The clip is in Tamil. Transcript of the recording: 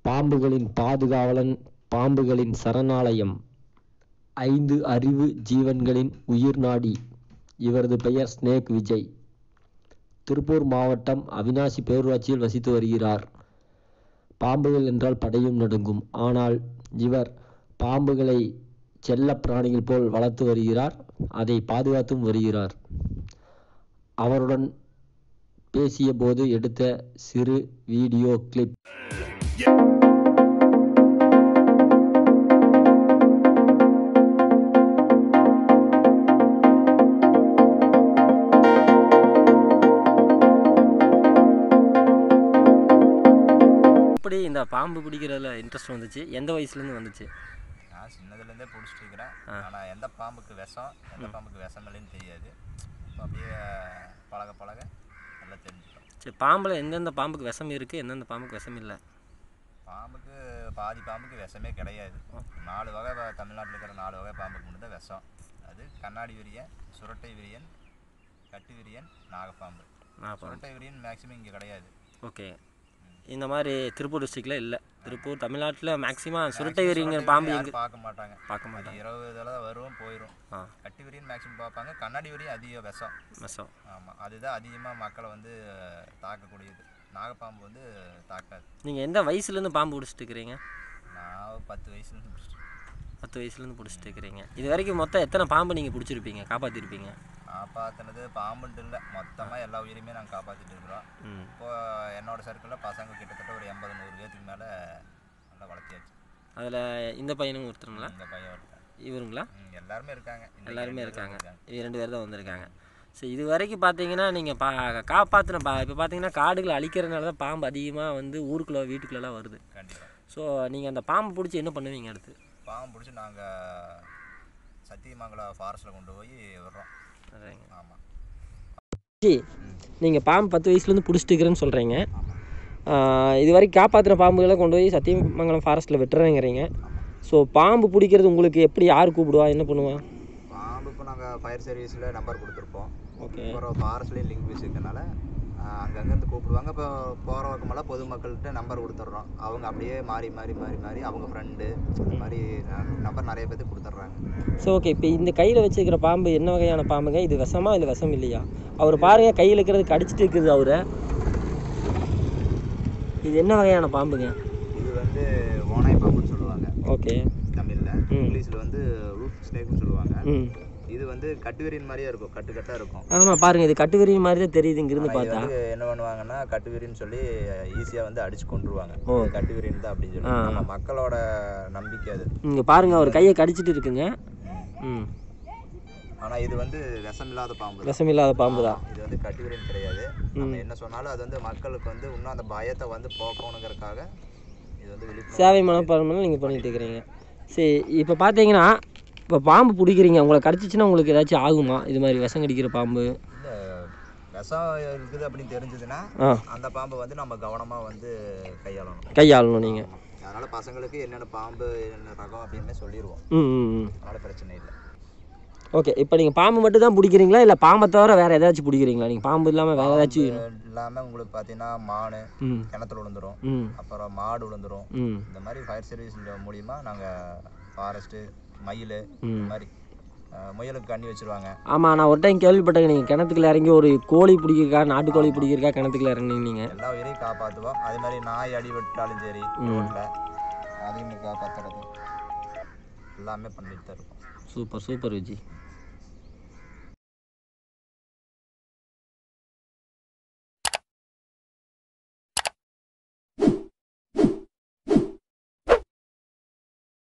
பாம்புகளின் பாதுகாவலன் பாம்புகளின் சரணாலயம் ஐந்து அறிவு ஜீவன்களின் உயிர் நாடி இவரது பெயர் ஸ்னேக் விஜய் திருப்பூர் மாவட்டம் அவினாசி பேரூராட்சியில் வசித்து வருகிறார் பாம்புகள் என்றால் படையும் நடுங்கும் ஆனால் இவர் பாம்புகளை செல்ல பிராணிகள் போல் வளர்த்து வருகிறார் அதை பாதுகாத்தும் வருகிறார் அவருடன் பேசிய போது எடுத்த சிறு வீடியோ கிளிப் எப்படி இந்த பாம்பு பிடிக்கிறதுல இன்ட்ரெஸ்ட் வந்துச்சு எந்த வயசுலேருந்து வந்துச்சு நான் சின்னதுலேருந்தே பிடிச்சிட்டு இருக்கிறேன் ஆனால் எந்த பாம்புக்கு விஷம் எந்த பாம்புக்கு விஷம் இல்லைன்னு தெரியாது இப்போ அப்படியே பழக பழக நல்லா தெரிஞ்சுட்டோம் சரி பாம்பில் எந்தெந்த பாம்புக்கு விஷம் இருக்குது எந்தெந்த பாம்புக்கு விஷம் இல்லை பாம்புக்கு பாதி பாம்புக்கு விஷமே கிடையாது நாலு வகை வ- தமிழ்நாட்டில் இருக்கிற நாலு வகை பாம்புக்கு மட்டும் தான் விஷம் அது கண்ணாடி விரியன் சுரட்டை விரியன் கட்டு விரியன் நாகப்பாம்பு நான் சுரட்டை விரியன் மேக்ஸிமம் இங்கே கிடையாது ஓகே இந்த மாதிரி திருப்பூர் டிஸ்ட்ரிக்டில் இல்லை திருப்பூர் தமிழ்நாட்டில் மேக்ஸிமம் சுருட்டை வெறிங்கிற பாம்பு யாரும் எங்கே பார்க்க மாட்டாங்க பார்க்க அது மாட்டாங்க இருபது தடவை வரும் போயிடும் ஆ கட்டு விரியன் மேக்ஸிமம் பார்ப்பாங்க கண்ணாடி விரியன் அதிக விஷம் விஷம் ஆமாம் அதுதான் அதிகமாக மக்களை வந்து தாக்கக்கூடியது நாகப்பாம்பு வந்து தாக்காது நீங்கள் எந்த வயசுலேருந்து பாம்பு பிடிச்சிட்டு இருக்கிறீங்க நான் ஒரு பத்து வயசுலேருந்து பிடிச்சிட்டேன் பத்து வயசுலேருந்து பிடிச்சிட்டு இருக்கிறீங்க இது வரைக்கும் மொத்தம் எத்தனை பாம்பு நீங்கள் பிடிச்சிருப்பீங்க காப்பாற்றிருப்பீங்க காப்பாற்றினது பாம்புன்ட்டு இல்லை மொத்தமாக எல்லா உயிருமே நாங்கள் காப்பாற்றிட்டு இருக்கிறோம் ம் இப்போ என்னோட சர்க்கிளில் பசங்க கிட்டத்தட்ட ஒரு எண்பது நூறு பேத்துக்கு மேலே நல்லா வளர்த்தியாச்சு அதில் இந்த பையனும் ஒருத்தருங்களா இந்த பையன் ஒருத்தன் இவருங்களா ம், எல்லாருமே இருக்காங்க இந்த எல்லாருமே ரெண்டு பேரும் இருக்காங்க இது ரெண்டு பேர் தான் வந்திருக்காங்க சரி இது வரைக்கும் பார்த்தீங்கன்னா நீங்கள் பா காப்பாற்றின பா இப்போ பார்த்தீங்கன்னா காடுகளை அழிக்கிறதுனால தான் பாம்பு அதிகமாக வந்து ஊருக்குள்ளே வீட்டுக்குள்ளெல்லாம் வருது கண்டிப்பாக ஸோ நீங்கள் அந்த பாம்பு பிடிச்சி என்ன பண்ணுவீங்க அடுத்து பாம்பு பிடிச்சி நாங்கள் சத்தியமங்கலம் ஃபாரஸ்ட்டில் கொண்டு போய் விடுறோம் சரிங்க ஆமாம் நீங்கள் பாம்பு பத்து வயசுலேருந்து பிடிச்சிட்டு இருக்கிறேன்னு சொல்கிறீங்க இது வரைக்கும் காப்பாற்றின பாம்புகளை கொண்டு போய் சத்தியமங்கலம் ஃபாரஸ்ட்டில் விட்டுறேங்கிறீங்க ஸோ பாம்பு பிடிக்கிறது உங்களுக்கு எப்படி யார் கூப்பிடுவா என்ன பண்ணுவா பாம்பு இப்போ நாங்கள் ஃபயர் சர்வீஸில் நம்பர் கொடுத்துருப்போம் ஓகே அப்புறம் ஃபாரஸ்ட்லேயும் லிங்க் வச்சுருக்கனால அங்கங்கேருந்து கூப்பிடுவாங்க இப்போ போகிற பக்கமெல்லாம் பொதுமக்கள்கிட்ட நம்பர் கொடுத்துட்றோம் அவங்க அப்படியே மாறி மாறி மாறி மாறி அவங்க ஃப்ரெண்டு இந்த மாதிரி நம்பர் நிறைய பேர்த்துக்கு கொடுத்துட்றாங்க ஸோ ஓகே இப்போ இந்த கையில் வச்சுருக்கிற பாம்பு என்ன வகையான பாம்புங்க இது விஷமா இல்லை விஷம் இல்லையா அவர் பாருங்க கையில் இருக்கிறது கடிச்சிட்டு இருக்குது அவரை இது என்ன வகையான பாம்புங்க இது வந்து ஓனாய் பாம்புன்னு சொல்லுவாங்க ஓகே தமிழில் ம். இங்கிலீஷில் வந்து ரூட் ஸ்னேக்னு சொல்லுவாங்க ம் இது வந்து கட்டுவீரின் மாதிரியே இருக்கும் கட்டு கட்டாக இருக்கும் ஆமாம் பாருங்க இது கட்டுவிரி மாதிரி தான் தெரியுது இங்கிருந்து ஆனா இது பார்த்தா வந்து என்ன பண்ணுவாங்கன்னா கட்டுவீரின்னு சொல்லி ஈஸியாக வந்து அடிச்சு கொண்டுருவாங்க ஓ. கட்டுவீரின் தான் அப்படின்னு சொல்லி ஆ. நம்ம மக்களோட நம்பிக்கை அது இங்கே பாருங்க அவர் கையை கடிச்சிட்டு இருக்குங்க ம் ஆனால் இது வந்து விஷம் இல்லாத பாம்பு தான். விஷம் இல்லாத பாம்பு தான் இது வந்து கட்டுவீரின் கிடையாது நம்ம என்ன சொன்னாலும் அது வந்து மக்களுக்கு வந்து இன்னும் அந்த பயத்தை வந்து போக்கணுங்கிறதுக்காக இது வந்து விழிப்புணர்வு சேவை மனப்பான்மையில் நீங்கள் பண்ணிட்டு இருக்கிறீங்க சரி இப்போ பார்த்தீங்கன்னா இப்போ பாம்பு பிடிக்கிறீங்க உங்களை கடிச்சிச்சுன்னா உங்களுக்கு ஏதாச்சும் ஆகுமா இது மாதிரி விஷம் கடிக்கிற பாம்பு இல்லை விஷம் இருக்குது அப்படின்னு தெரிஞ்சதுன்னா ஆ அந்த பாம்பை வந்து நம்ம கவனமாக வந்து கையாளணும் கையாளணும் நீங்கள் அதனால் பசங்களுக்கு என்னென்ன பாம்பு என்னென்ன ரகம் அப்படின்னு சொல்லிடுவோம் ம் ம் ம் அதனால் பிரச்சனை இல்லை ஓகே இப்போ நீங்கள் பாம்பு மட்டும் தான் பிடிக்கிறீங்களா இல்லை பாம்பை தவிர வேறு ஏதாச்சும் பிடிக்கிறீங்களா நீங்கள் பாம்பு இல்லாமல் வேறு ஏதாச்சும் இல்லாமல் உங்களுக்கு பார்த்தீங்கன்னா மான் ம் கிணத்துல விழுந்துரும் ம் அப்புறம் மாடு விழுந்துரும் ம் இந்த மாதிரி ஃபயர் சர்வீஸ் மூலிமா நாங்கள் ஃபாரஸ்ட்டு மயில் ம். இந்த மாதிரி அஹ், முயலுக்கு கண்ணி வச்சிருவாங்க ஆமாம் நான் ஒரு டைம் கேள்விப்பட்டேங்க நீங்கள் கிணத்துக்குள்ள இறங்கி ஒரு கோழி பிடிக்கிறக்கா நாட்டுக்கோழி பிடிக்கிறக்கா கிணத்துக்குள்ள இறங்குனீங்க நீங்கள் எல்லா உயிரையும் காப்பாற்றுவோம் அதே மாதிரி நாய் அடிபட்டாலும் சரி ரோட்டில் அதையும் காப்பாற்றுறது எல்லாமே பண்ணிட்டு தான் இருக்கோம் சூப்பர் சூப்பர் விஜி